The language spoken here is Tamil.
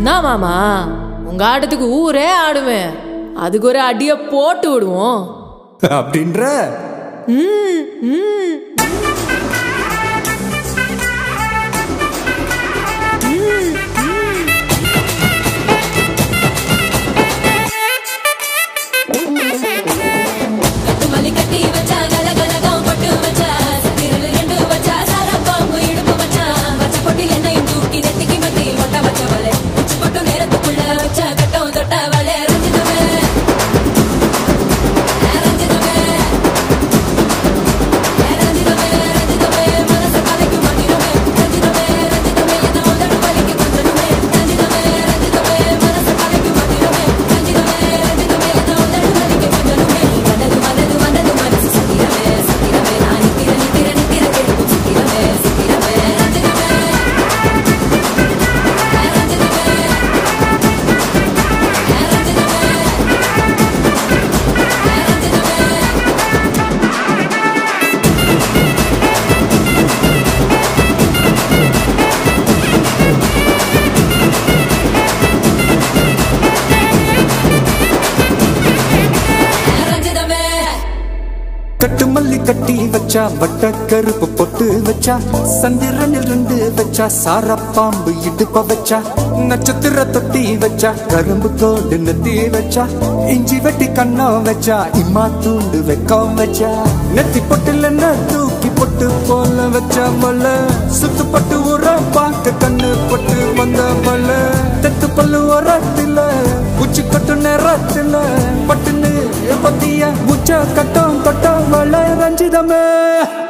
என்ன மாமா உங்க ஆட்டத்துக்கு ஊரே ஆடுவேன் அதுக்கு ஒரு அடிய போட்டு விடுவோம் அப்படின்ற ம், ம். கட்டுமல்லி கட்டி வச்சா கலகலகம் பட்டு வச்சா சத்திரல் ரெண்டு வச்சா சாரம் பாம்பு இடுப்பு வச்சா வச்ச பொட்டில் என்னையும் தூக்கி நெத்திக்கு மத்தி மொட்டை வச்ச வலை உச்சி பொட்டு நேரத்துக்குள்ள வச்ச கட்டம் தொட்ட வலை ரஞ்சிதமே ரஞ்சிதமே ரஞ்சிதமே ரஞ்சிதமே மனச கலைக்கு மாட்டிடுமே ரஞ்சிதமே ரஞ்சிதமே என்ன உதடு வலிக்கு கொஞ்சமே ரஞ்சிதமே ரஞ்சிதமே மனச கலைக்கு மாட்டிடுமே ரஞ்சிதமே ரஞ்சிதமே என்ன உதடு வலிக்கு கொஞ்சமே வந்தது வந்தது வந்தது மனசு சத்திரமே சத்திரமே நான் நித்திர நித்திர நித்திர கேட்கும் சத்திரமே சத்திரமே ரஞ்சிதமே ரஞ்சிதமே ரஞ்சிதமே ரஞ்சிதமே கட்டு மல்லி கட்டி வச்சா வட்ட கருப்பு பொட்டு வச்சா சந்திரனில் ரெண்டு வச்சா சார பாம்பு இடுப்ப வச்சா நட்சத்திர தொட்டி வச்சா கரும்பு கோடு நெத்தி வச்சா இஞ்சி வெட்டி கண்ணம் வச்சா இம்மா தூண்டு வெக்கம் வச்சா நெத்தி பொட்டுல என்ன தூக்கி பொட்டு போல வச்சா மல சுத்து பட்டு உர பார்க்க கண்ணு பொட்டு வந்த மல தெத்து பல்லு உரத்துல உச்சி கட்டு நேரத்துல பட்டுன்னு பத்திய உச்ச கட்டம் கட்டம் வள ரஞ்சிதமே